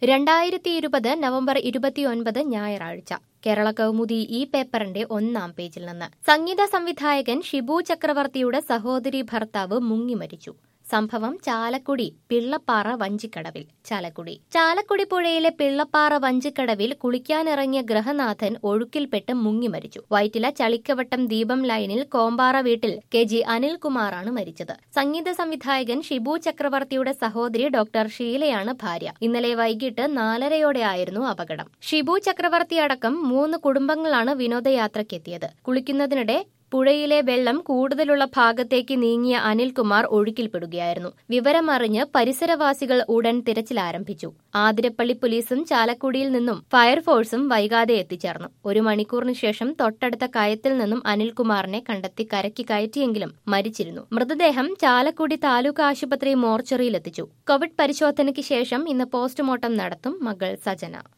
രണ്ടായിരത്തി ഇരുപത് നവംബർ ഇരുപത്തിയൊൻപത് ഞായറാഴ്ച കേരള കൗമുദി ഈ പേപ്പറിന്റെ ഒന്നാം പേജിൽ നിന്ന് സംഗീത സംവിധായകൻ ഷിബു ചക്രവർത്തിയുടെ സഹോദരി ഭർത്താവ് മുങ്ങി മരിച്ചു സംഭവം ചാലക്കുടി പിള്ളപ്പാറ വഞ്ചിക്കടവിൽ ചാലക്കുടി ചാലക്കുടി പുഴയിലെ പിള്ളപ്പാറ വഞ്ചിക്കടവിൽ കുളിക്കാനിറങ്ങിയ ഗ്രഹനാഥൻ ഒഴുക്കിൽപ്പെട്ട് മുങ്ങി മരിച്ചു വൈറ്റില ചളിക്കവട്ടം ദീപം ലൈനിൽ കോമ്പാറ വീട്ടിൽ കെ ജി അനിൽകുമാറാണ് മരിച്ചത് സംഗീത സംവിധായകൻ ഷിബു ചക്രവർത്തിയുടെ സഹോദരി ഡോക്ടർ ഷീലയാണ് ഭാര്യ ഇന്നലെ വൈകിട്ട് നാലരയോടെയായിരുന്നു അപകടം ഷിബു ചക്രവർത്തി അടക്കം മൂന്ന് കുടുംബങ്ങളാണ് വിനോദയാത്രയ്ക്കെത്തിയത് കുളിക്കുന്നതിനിടെ പുഴയിലെ വെള്ളം കൂടുതലുള്ള ഭാഗത്തേക്ക് നീങ്ങിയ അനിൽകുമാർ ഒഴുക്കിൽപ്പെടുകയായിരുന്നു വിവരമറിഞ്ഞ് പരിസരവാസികൾ ഉടൻ തിരച്ചിൽ ആരംഭിച്ചു ആതിരപ്പള്ളി പോലീസും ചാലക്കുടിയിൽ നിന്നും ഫയർഫോഴ്സും വൈകാതെ എത്തിച്ചേർന്നു ഒരു മണിക്കൂറിന് ശേഷം തൊട്ടടുത്ത കയത്തിൽ നിന്നും അനിൽകുമാറിനെ കണ്ടെത്തി കരയ്ക്ക് കയറ്റിയെങ്കിലും മരിച്ചിരുന്നു മൃതദേഹം ചാലക്കുടി താലൂക്ക് ആശുപത്രി മോർച്ചറിയിലെത്തിച്ചു കോവിഡ് പരിശോധനയ്ക്ക് ശേഷം ഇന്ന് പോസ്റ്റ്മോർട്ടം നടത്തും മകൾ സജന